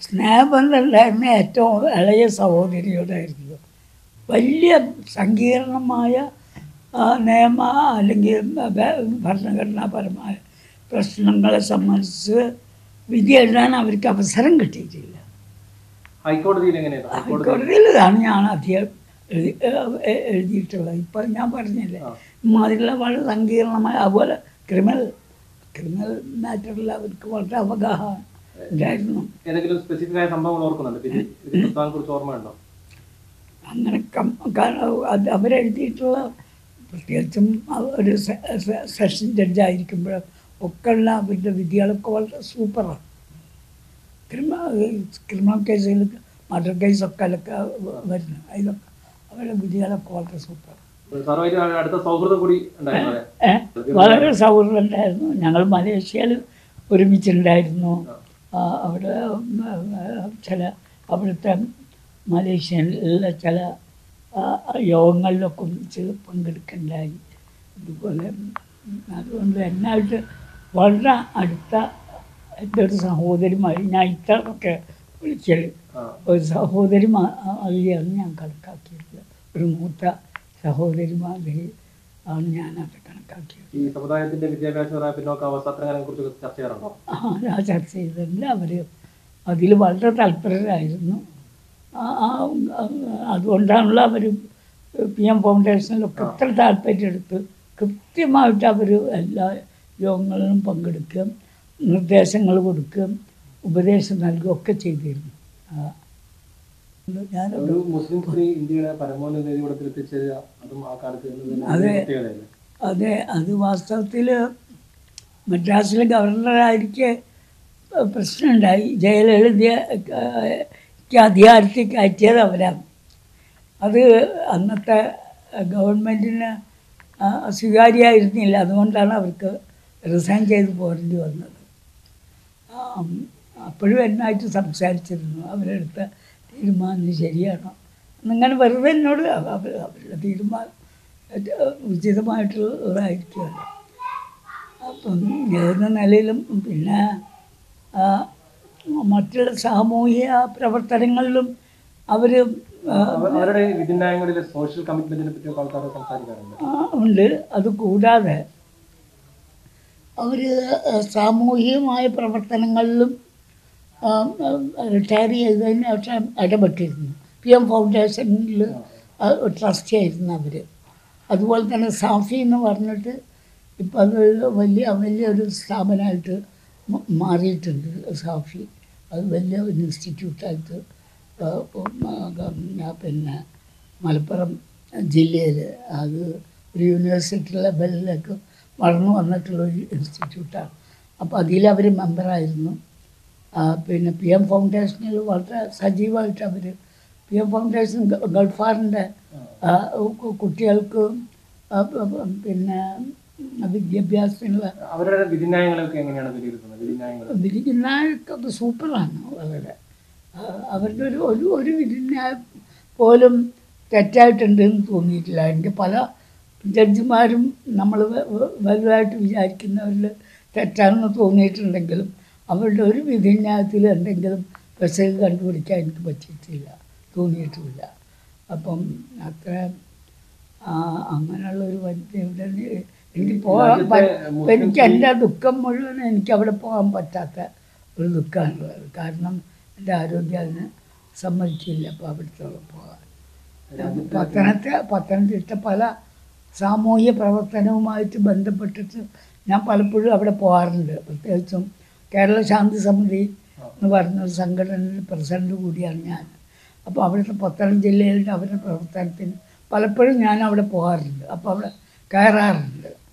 സ്നേഹബന്ധം ഉണ്ടായിരുന്ന ഏറ്റവും ഇളയ സഹോദരിയോടായിരുന്നു വലിയ സങ്കീർണമായ ആ, നിയമ അല്ലെങ്കിൽ ഭ- ഭരണഘടനാപരമായ പ്രശ്നങ്ങളെ സംബന്ധിച്ച് വിധി എഴുതാൻ അവർക്ക് അവസരം കിട്ടിയിട്ടില്ല ഹൈക്കോടതിയിൽ എങ്ങനെയാണ് ഹൈക്കോടതി ഹൈക്കോടതിയിലാണ് ഞാൻ അധികം എഴുതി എ- എഴുതിയിട്ടുള്ളത് ഇപ്പം ഞാൻ പറഞ്ഞില്ലേ ആ. ഇമാതിരിയുള്ള വളരെ സങ്കീർണമായ അതുപോലെ ക്രിമിനൽ ക്രിമിനൽ മാറ്ററിൽ അവർക്ക് വളരെ അവഗാഹം ഉണ്ടായിരുന്നു ഏതെങ്കിലും സ്പെസിഫിക് ആയ സംഭവങ്ങൾ ഓർക്കുന്നുണ്ട് വിധി വിധി പ്രസ്താവനെ കുറിച്ച് ഓർമ്മയുണ്ടോ അങ്ങനെ കം- കാരണം അത് അവരെഴുതിയിട്ടുള്ള പ്രത്യേകിച്ചും അവ- ഒരു സെ- സെ- സെഷൻ ജഡ്ജായിരിക്കുമ്പോൾ ഒക്കെ ഉള്ള അവരുടെ വിധികളൊക്കെ വളരെ സൂപ്പറാണ് ക്രിമിനൽ ക്രിമിനൽ കേസുകൾ മർഡർ കേസൊക്കെ അതിലൊക്കെ വരുന്നത് അതിലൊക്കെ അവരുടെ വിധികളൊക്കെ വളരെ സൂപ്പർ സാറുമായിട്ട് അടുത്ത സൗഹൃദം കൂടി ഉണ്ടായിരുന്നു അല്ലേ? ഏ, വളരെ സൗഹൃദം ഉണ്ടായിരുന്നു ഞങ്ങൾ മലേഷ്യയിൽ ഒരുമിച്ചുണ്ടായിരുന്നു ആ, അവിടെ ഉം, ആ, ചില അവിടുത്തെ മലേഷ്യയിലെ ചില ആ, യോഗങ്ങളിലൊക്കെ ഒന്നിച്ച് പങ്കെടുക്കണ്ടായി അതുപോലെ ഉം, അതുകൊണ്ട് എന്നായിട്ട് വളരെ അടുത്ത എൻ്റെ ഒരു സഹോദരിമാരി ഞാൻ ഇത്രയൊക്കെ വിളിക്കൽ ആ. ഒരു സഹോദരി മാതിരിയാണ് ഞാൻ കണക്കാക്കിയത് ഒരു മൂത്ത സഹോദരി മാതിരി ആണ് ഞാനത് കണക്കാക്കിയത് ഈ സമുദായത്തിന്റെ വിദ്യാഭ്യാസപരമായ പിന്നോക്കാവസ്ഥ അത്തരം കുറിച്ച് ചർച്ച ചെയ്യാറുണ്ടോ ആ ഞാൻ ചർച്ച ചെയ്തിട്ടുണ്ട് അവർ അതിൽ വളരെ തൽപരരായിരുന്നു ആ- ആ അതുകൊണ്ടാണല്ലോ അവർ പി എം ഫൗണ്ടേഷനിലൊക്കെ ഇത്ര താല്പര്യം എടുത്ത് കൃത്യമായിട്ട് അവർ എല്ലാ യോഗങ്ങളിലും പങ്കെടുക്കുകയും നിർദ്ദേശങ്ങൾ കൊടുക്കുകയും ഉപദേശം നൽകുകയൊക്കെ ചെയ്തിരുന്നു ആ. ഞാൻ ഒരു മുസ്ലിം സ്ത്രീ ഇന്ത്യയുടെ പരമോന്നത നീതിപീഠത്തിൽ എത്തിച്ചേരുക അതും ആ കാലത്ത് എന്ന് തന്നെ അതെ. ഒരു പ്രത്യേകതയല്ലേ? അതെ അത് വാസ്തവത്തിൽ മദ്രാസിലെ ഗവർണറായിരിക്കെ പ്രശ്നമുണ്ടായി ജയലളിത അധികാരത്തിൽ കയറ്റിയത് അവരാണ് അത് അന്നത്തെ ഗവൺമെൻറ്റിന് സ്വീകാര്യമായിരുന്നില്ല അതുകൊണ്ടാണ് അവർക്ക് റിസൈൻ ചെയ്ത് പോരേണ്ടി വന്നത് ആം, അപ്പോഴും എന്നായിട്ട് സംസാരിച്ചിരുന്നു അവരെടുത്ത തീരുമാനം ശരിയാണോ എന്നിങ്ങനെ വെറുതെ എന്നോട് അവ- അവ- അവരുടെ തീരുമാനം ഏറ്റവും ഉചിതമായിട്ടുള്ളതായിരിക്കുമല്ലോ അപ്പം ഏത് നിലയിലും പിന്നെ ആ, മറ്റുള്ള സാമൂഹിക പ്രവർത്തനങ്ങളിലും അവർ അവ- അവരുടെ വിധിന്യായങ്ങളിലെ സോഷ്യൽ കമ്മിറ്റ്മെന്റിനെ പറ്റി ആൾക്കാർ സംസാരിക്കാറുണ്ട് ഉണ്ട് അത് കൂടാതെ അവർ സാമൂഹികമായ പ്രവർത്തനങ്ങളിലും റിട്ടയർ ചെയ്തതിന് ശേഷം ഇടപെട്ടിരുന്നു പി എം ഫൗണ്ടേഷനിൽ ട്രസ്റ്റ് ആയിരുന്നു അവർ അതുപോലെ തന്നെ സാഫി എന്ന് പറഞ്ഞിട്ട് ഇപ്പം അത് വലിയ വലിയൊരു സ്ഥാപനമായിട്ട് മ- മാറിയിട്ടുണ്ട് സാഫി അത് വലിയ ഒരു ഇൻസ്റ്റിറ്റ്യൂട്ടായിട്ട് ആ, ഉം, ആ, പിന്നെ മലപ്പുറം ജില്ലയിൽ അത് ഒരു യൂണിവേഴ്സിറ്റി ലെവലിലേക്ക് വളർന്നു വന്നിട്ടുള്ള ഒരു ഇൻസ്റ്റിറ്റ്യൂട്ടാണ് അപ്പോൾ അതിൽ അവർ മെമ്പറായിരുന്നു ആ, പിന്നെ പി എം ഫൗണ്ടേഷനിൽ വളരെ സജീവമായിട്ട് അവർ പി എം ഫൗണ്ടേഷൻ ഗ- ഗൾഫാറിൻ്റെ ആ, കു- കുട്ടികൾക്ക് ആ, പ- പ- പിന്നെ വിദ്യാഭ്യാസത്തിനുള്ള അവരുടെ വിധിന്യായങ്ങളൊക്കെ എങ്ങനെയാണ് വിലയിരുത്തുന്നത് വിധിന്യായങ്ങൾ വിധിന്യായമൊക്കെ സൂപ്പറാണ് വളരെ ആ, അവരുടെ ഒരു ഒരു ഒരു വിധിന്യായം പോലും തെറ്റായിട്ടുണ്ടെന്ന് തോന്നിയിട്ടില്ല എനിക്ക് പല ജഡ്ജിമാരും നമ്മൾ വലുതായിട്ട് വിചാരിക്കുന്നവരിൽ തെറ്റാണെന്ന് തോന്നിയിട്ടുണ്ടെങ്കിലും അവരുടെ ഒരു വിധിന്യായത്തിൽ എന്തെങ്കിലും പെസക് കണ്ടുപിടിക്കാൻ എനിക്ക് പറ്റിയിട്ടില്ല തോന്നിയിട്ടുമില്ല അപ്പം അത്ര ആ, അങ്ങനെയുള്ള ഒരു വനിതയുടെ എനിക്ക് പോകാൻ രാജ്യത്തെ പറ്റ- മുസ്ലിം എനിക്ക് എൻ്റെ ദുഃഖം മുഴുവൻ എനിക്ക് അവിടെ പോകാൻ പറ്റാത്ത ഒരു ദുഃഖമാണുള്ളത് കാരണം എൻ്റെ ആരോഗ്യം അതിന് സമ്മതിക്കില്ല അപ്പോൾ അവിടത്തോളം പോകാൻ പത്തനത്തെ പത്തനംതിട്ട പല സാമൂഹ്യ പ്രവർത്തനവുമായിട്ട് ബന്ധപ്പെട്ടിട്ട് ഞാൻ പലപ്പോഴും അവിടെ പോകാറുണ്ട് പ്രത്യേകിച്ചും കേരള ശാന്തി സമിതി എന്ന് പറഞ്ഞ ഒരു സംഘടനയിൽ പ്രസിഡന്റ് കൂടിയാണ് ഞാൻ അപ്പോൾ അവിടുത്തെ പത്തനം ജില്ലയിലെ അവരുടെ പ്രവർത്തനത്തിന് പലപ്പോഴും ഞാൻ അവിടെ പോകാറുണ്ട് അപ്പോൾ അവിടെ കയറാറുണ്ട്